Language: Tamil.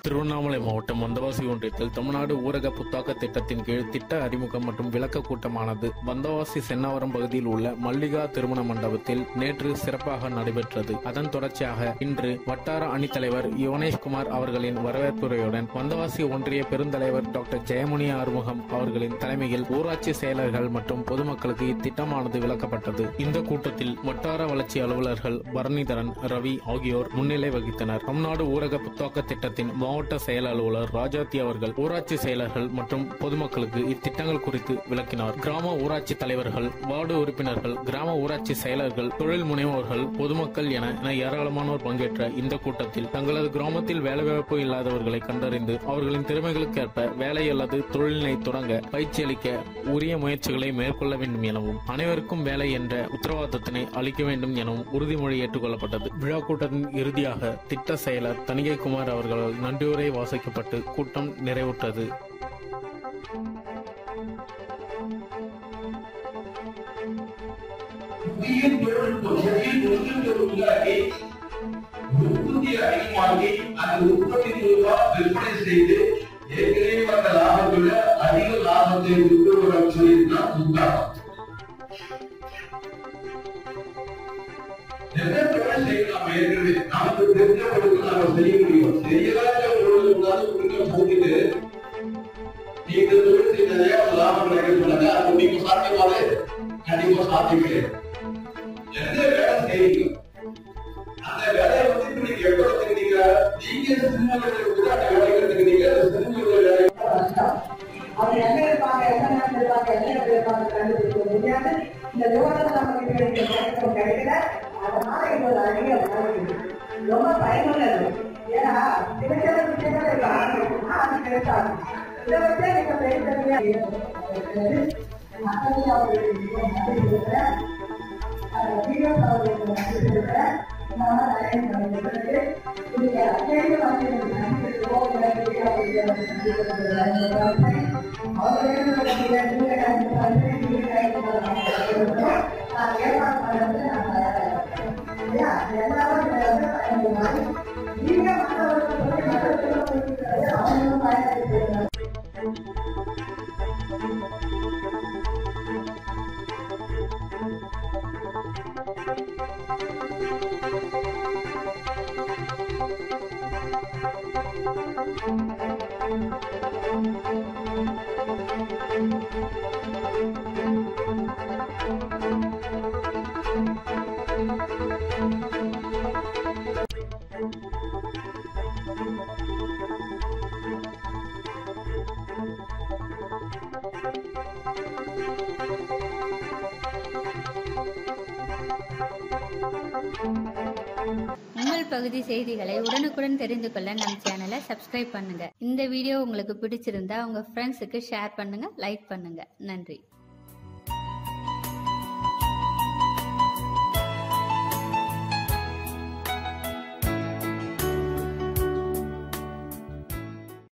திருவண்ணாமலை மாவட்டம் வந்தவாசி ஒன்றியத்தில் தமிழ்நாடு ஊரக புத்தாக்க திட்டத்தின் கீழ் திட்ட அறிமுகம் மற்றும் விளக்க கூட்டமானது வந்தவாசி சென்னாவரம் பகுதியில் உள்ள மல்லிகா திருமண மண்டபத்தில் நேற்று சிறப்பாக நடைபெற்றது அதன் தொடர்ச்சியாக இன்று வட்டார அணித்தலைவர் யுவனேஷ்குமார் அவர்களின் வரவேற்புரையுடன் வந்தவாசி ஒன்றிய பெருந்தலைவர் டாக்டர் ஜெயமுனி ஆறுமுகம் அவர்களின் தலைமையில் ஊராட்சி செயலர்கள் மற்றும் பொதுமக்களுக்கு இத்திட்டமானது விளக்கப்பட்டது இந்த கூட்டத்தில் வட்டார வளர்ச்சி அலுவலர்கள் பரணிதரன் ரவி ஆகியோர் முன்னிலை வகித்தனர் தமிழ்நாடு ஊரக புத்தாக்க திட்டத்தின் மாவட்ட செயல் அலுவலர் ராஜாத்தி அவர்கள் ஊராட்சி செயலர்கள் மற்றும் பொதுமக்களுக்கு இத்திட்டங்கள் குறித்து விளக்கினார் கிராம ஊராட்சி தலைவர்கள் வார்டு உறுப்பினர்கள் கிராம ஊராட்சி செயலர்கள் தொழில் முனைவோர்கள் பொதுமக்கள் என என ஏராளமானோர் பங்கேற்ற இந்த கூட்டத்தில் தங்களது கிராமத்தில் வேலைவாய்ப்பு இல்லாதவர்களை கண்டறிந்து அவர்களின் திறமைகளுக்கேற்ப வேலை அல்லது தொழிலினை தொடங்க பயிற்சி அளிக்க உரிய முயற்சிகளை மேற்கொள்ள வேண்டும் எனவும் அனைவருக்கும் வேலை என்ற உத்தரவாதத்தினை அளிக்க வேண்டும் எனவும் உறுதிமொழி ஏற்றுக்கொள்ளப்பட்டது விழா கூட்டத்தின் இறுதியாக திட்ட செயலர் தணிகைக்குமார் அவர்களால் நன்றியுரை வாசிக்கப்பட்டு கூட்டம் நிறைவுற்றது புதிய தொழில்நுட்பம் புதிய தொழில்நுட்பம் உருவாக்கி உற்பத்தி அதிகமாகி அந்த உற்பத்தி மூலமா விற்பனை செய்து ஏற்கனவே வந்த லாபத்துல அதிக லாபத்தை கொண்டு வர சொல்லியிருந்தான் புத்தாக்கம் என்ன தொழில் செய்யலாம் ஏற்கனவே நமக்கு தெரிஞ்ச பொழுது நாம செய்ய முடியும் தெரியாத பொழுது உங்களால முடிக்க போகுது நீங்க தொழில் செய்ததே ஒரு லாபம் கிடைக்கும் சொன்னாங்க அது நீங்க சாத்தியமாவே கண்டிப்பா சாத்தியமே எந்த வேலை செய்யுங்க அந்த வேலையை வந்து இப்ப நீங்க எப்ப கத்துக்கிறீங்க நீங்க சினிமாவில் கூட அந்த வேலையை கத்துக்கிறீங்க சினிமாவில் வேலை அவங்க எங்க இருப்பாங்க எந்த நேரத்தில் இருப்பாங்க எந்த இடத்துல இருப்பாங்க கண்டுபிடிக்க முடியாது இந்த விவரம் நமக்கு கிடைக்கிற நேரம் கிடைக்கல அதனால இது ஒரு அழகிய வாழ்க்கை ரொம்ப பயனுள்ளது ஏன்னா சில சில விஷயங்கள் இப்ப ஆரம்பிக்கும் அது கிடைக்காது இதை வச்சே நீங்க பெரிய பெரிய மக்கள் அவர்களுக்கு மிகவும் நன்றி இருக்கிறேன் வீடியோஸ் அவர்களுக்கு நன்றி இருக்கிறேன் நான் நிறைய பண்ணிருக்கிறது இதுக்கு அத்தனை வந்து நன்றி அவங்களும் உங்கள் பகுதி செய்திகளை உடனுக்குடன் தெரிந்து கொள்ள நம் சேனலை சப்ஸ்கிரைப் பண்ணுங்க இந்த வீடியோ உங்களுக்கு பிடிச்சிருந்தா உங்க ஃப்ரெண்ட்ஸுக்கு ஷேர் பண்ணுங்க லைக் பண்ணுங்க நன்றி